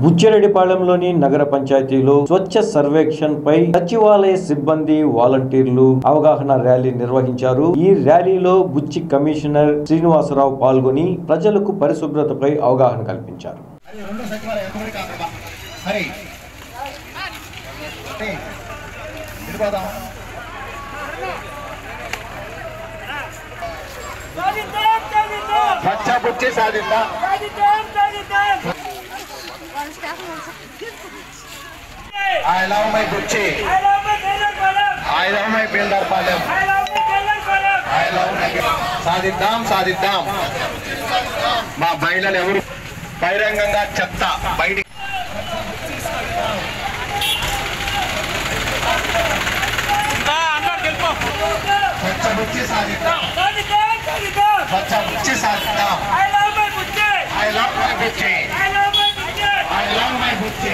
బుచ్చిరెడ్డిపాళెంలోని నగర పంచాయతీలో స్వచ్ఛ సర్వేక్షణ్ పై సచివాలయ సిబ్బంది వాలంటీర్లు అవగాహన ర్యాలీ నిర్వహించారు ఈ ర్యాలీలో బుచ్చి కమిషనర్ శ్రీనివాసరావు పాల్గొని ప్రజలకు పరిశుభ్రతపై అవగాహన కల్పించారు అది రెండో సచివాలయం ఎంతమంది కాదు హరి హరి. వెళ్ళిపోదాం సాధిద్దాం సాధిద్దాం స్వచ్ఛ బుచ్చి సాధిద్దాం సాధిద్దాం సాధిద్దాం వాళ్ళ staff I love my Buchi I love my tailor Palem I love my builder Palem I love my tailor Palem I love my సాధిద్దాం సాధిద్దాం మా మహిళలు ఎవరు బహిరంగంగా చెత్త బయట స్వచ్ఛ బుచ్చి సాధిద్దాం సాధిద్దాం సాధిద్దాం స్వచ్ఛ బుచ్చి సాధిద్దాం I love my Buchi I love my Buchi I love my Buchi I love my Buchi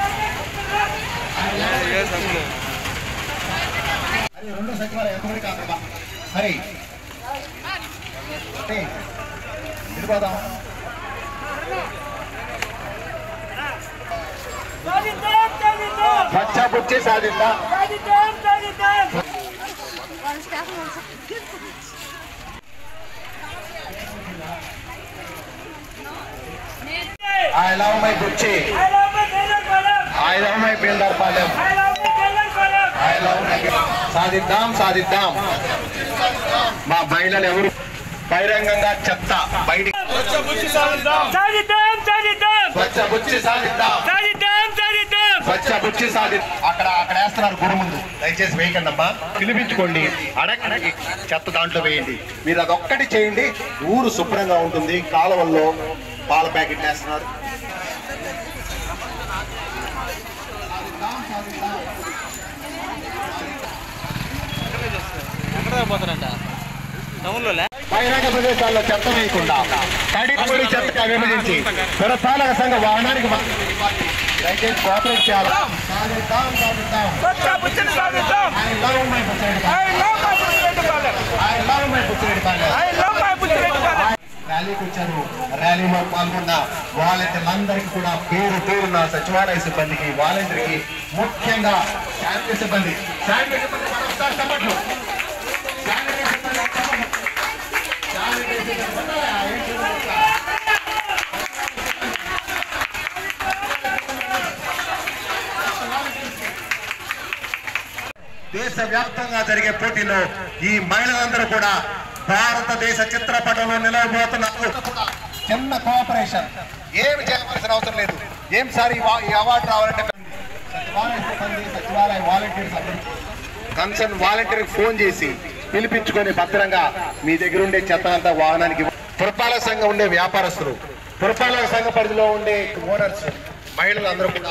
అది రెండో సచివాలయం ఎంతమంది కాదు హరి హరి. వెళ్ళిపోదాం సాధిద్దాం సాధిద్దాం స్వచ్ఛ బుచ్చి సాధిద్దాం సాధిద్దాం సాధిద్దాం వాళ్ళ staff I love my Buchi I love my tailor Palem I love my builder Palem I love my tailor Palem I love my సాధిద్దాం సాధిద్దాం మా మహిళలు ఎవరు బహిరంగంగా చెత్త బయట సాధిద్దాం సాధిద్దాం స్వచ్ఛ బుచ్చి సాధిద్దాం సాధిద్దాం సాధిద్దాం స్వచ్ఛ బుచ్చి సాధి అక్కడ అక్కడ వేస్తున్నారు గుడి ముందు దయచేసి వేయకండి అమ్మా పిలిపించుకోండి అడగడానికి చెత్త దాంట్లో వేయండి మీరు అదొక్కటి చేయండి ఊరు శుభ్రంగా ఉంటుంది కాలువల్లో పాల ప్యాకెట్ వేస్తున్నారు బహిరంగ ప్రదేశాల్లో చెత్త వేయకుండా తడి పొడి చెత్తగా విభజించి పురపాలక సంఘ వాహనానికి మా- దయచేసి కోఆపరేట్ చేయాలి సాధిద్దాం, సాధిద్దాం. స్వచ్ఛ బుచ్చని సాధిద్దాం I love my Buchireddy I love my Buchireddy Palem I love my Buchireddy Palem. I love my Buchireddy Palem ర్యాలీకి వచ్చారు ర్యాలీలో పాల్గొన్న వాలంటీర్లందరికీ కూడా పేరు పేరున్న సచివాలయ సిబ్బందికి వాలంటీర్కి ముఖ్యంగా శానిటరీ సిబ్బంది శానిటరీ సిబ్బంది మరొకసారి చప్పట్లు. శానిటరీ సిబ్బంది చప్పట్లు. శానిటరీ సిబ్బంది దేశవ్యాప్తంగా జరిగే పోటీలో ఈ మహిళలందరూ కూడా భారతదేశ చిత్రపటంలో నిలవబోతున్నారు చిన్న కోఆపరేషన్ ఏమి చేయవలసిన అవసరం లేదు ఏం సార్ ఈ వా- ఈ అవార్డు రావాలంటే సచివాలయ సిబ్బంది సచివాలయ వాలంటీర్స్ అందరూ కన్సర్న్ వాలంటీర్ ఫోన్ చేసి పిలిపించుకొని భద్రంగా మీ దగ్గర ఉండే చెత్త అంతా వాహనానికి ఇవ్వ- పురపాలక సంఘం ఉండే వ్యాపారస్తులు పురపాలక సంఘ పరిధిలో ఉండే ఓనర్స్ మహిళలు అందరూ కూడా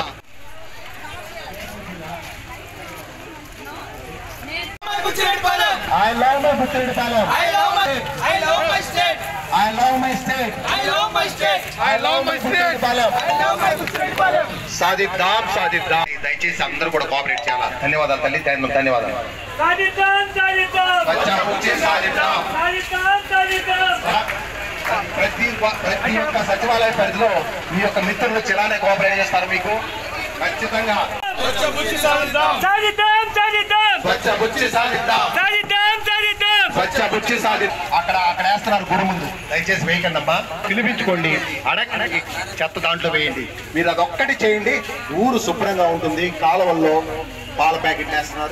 Buchireddy Palem I love my Buchireddypalem I love my I love my state I love my state I love my state I love my Buchireddypalem I love my Buchireddy Palem సాధిద్దాం సాధిద్దాం దయచేసి అందరూ కూడా కోఆపరేట్ చేయాలి ధన్యవాదాలు తల్లి ధన్య- ధన్యవాదాలు సాధిద్దాం సాధిద్దాం వచ్చా వచ్చి సాధిద్దాం సాధిద్దాం సాధిద్దాం ప్రతి వా- ప్రతి ఒక్క సచివాలయ పరిధిలో మీ యొక్క మిత్రులు చిలానే కోఆపరేట్ చేస్తారు మీకు ఖచ్చితంగా సాధిద్దాం సాధిద్దాం స్వచ్ఛ బుచ్చి సాధిద్దాం సాధిద్దాం సాధిద్దాం స్వచ్ఛ బుచ్చి సాధి అక్కడ అక్కడ వేస్తున్నారు గుడి ముందు దయచేసి వేయకండి అమ్మా పిలిపించుకోండి అడగడానికి చెత్త దాంట్లో వేయండి మీరు అదొక్కటి చేయండి ఊరు శుభ్రంగా ఉంటుంది కాలువల్లో పాల ప్యాకెట్ వేస్తున్నారు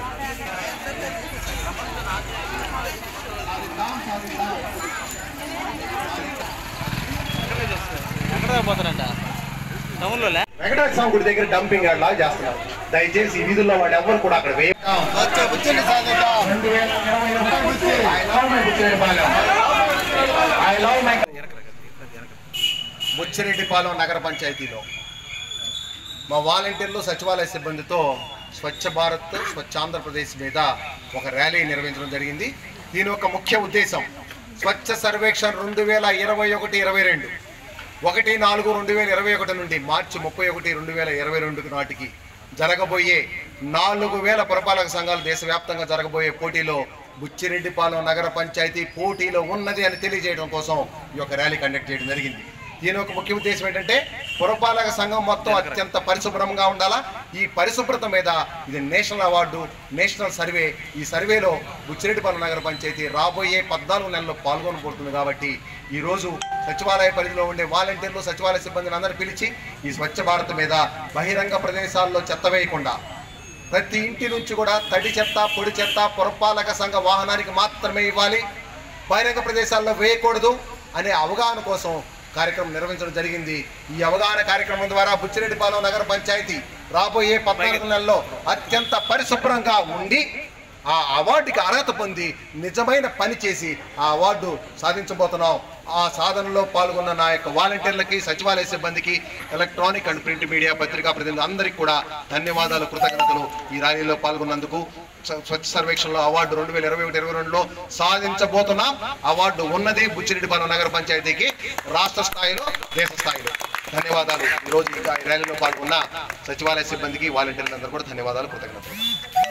వెంకటేశ్వర స్వామి గుడి దగ్గర డంపింగ్ యార్డ్ లాగా చేస్తున్నారు దయచేసి ఈ వీధుల్లో వాళ్ళు ఎవరు కూడా అక్కడ వేయ రెండు వేల ఇరవై ఒకటి I love my Buchireddypalem. I love my- Buchireddypalem నగర పంచాయతీలో మా వాలంటీర్లు సచివాలయ సిబ్బందితో స్వచ్ఛ భారత్ స్వచ్ఛ ఆంధ్రప్రదేశ్ మీద ఒక ర్యాలీ నిర్వహించడం జరిగింది దీని యొక్క ముఖ్య ఉద్దేశం స్వచ్ఛ సర్వేక్షణ్ రెండు వేల ఇరవై ఒకటి ఇరవై రెండు ఒకటి నాలుగు రెండు వేల ఇరవై ఒకటి నుండి మార్చి ముప్పై ఒకటి రెండు వేల ఇరవై రెండు నాటికి జరగబోయే నాలుగు వేల పురపాలక సంఘాలు దేశవ్యాప్తంగా జరగబోయే పోటీలో బుచ్చిరెడ్డిపాలెం నగర పంచాయతీ పోటీలో ఉన్నది అని తెలియజేయడం కోసం ఈ యొక్క ర్యాలీ కండక్ట్ చేయడం జరిగింది దీని ఒక ముఖ్య ఉద్దేశం ఏంటంటే పురపాలక సంఘం మొత్తం అత్యంత పరిశుభ్రంగా ఉండాలా ఈ పరిశుభ్రత మీద ఇది నేషనల్ అవార్డు నేషనల్ సర్వే ఈ సర్వేలో బుచ్చిరెడ్డిపాలెం నగర పంచాయతీ రాబోయే పద్నాలుగు నెలల్లో పాల్గొనబోతుంది కాబట్టి ఈ రోజు సచివాలయ పరిధిలో ఉండే వాలంటీర్లు సచివాలయ సిబ్బందిని అందరూ పిలిచి ఈ స్వచ్ఛ భారత్ మీద బహిరంగ ప్రదేశాల్లో చెత్త వేయకుండా ప్రతి ఇంటి నుంచి కూడా తడి చెత్త పొడి చెత్త పురపాలక సంఘ వాహనానికి మాత్రమే ఇవ్వాలి బహిరంగ ప్రదేశాల్లో వేయకూడదు అనే అవగాహన కోసం కార్యక్రమం నిర్వహించడం జరిగింది ఈ అవగాహన కార్యక్రమం ద్వారా బుచ్చిరెడ్డిపాలెం నగర పంచాయతీ రాబోయే పద్నాలుగు నెలల్లో అత్యంత పరిశుభ్రంగా ఉండి ఆ అవార్డుకి అర్హత పొంది నిజమైన పని చేసి ఆ అవార్డు సాధించబోతున్నాం ఆ సాధనలో పాల్గొన్న నా యొక్క వాలంటీర్లకి సచివాలయ సిబ్బందికి ఎలక్ట్రానిక్ అండ్ ప్రింట్ మీడియా పత్రికా ప్రతినిధులు అందరికీ కూడా ధన్యవాదాలు కృతజ్ఞతలు ఈ ర్యాలీలో పాల్గొన్నందుకు స్వ- స్వచ్ఛ సర్వేక్షణలో అవార్డు రెండు వేల ఇరవై ఒకటి ఇరవై రెండులో సాధించబోతున్నాం అవార్డు ఉన్నది బుచ్చిరెడ్డిపాలెం నగర పంచాయతీకి రాష్ట్ర స్థాయిలో దేశ స్థాయిలో ధన్యవాదాలు ఈ రోజు ఇంకా ఈ ర్యాలీలో పాల్గొన్న సచివాలయ సిబ్బందికి వాలంటీర్లందరూ కూడా ధన్యవాదాలు కృతజ్ఞతలు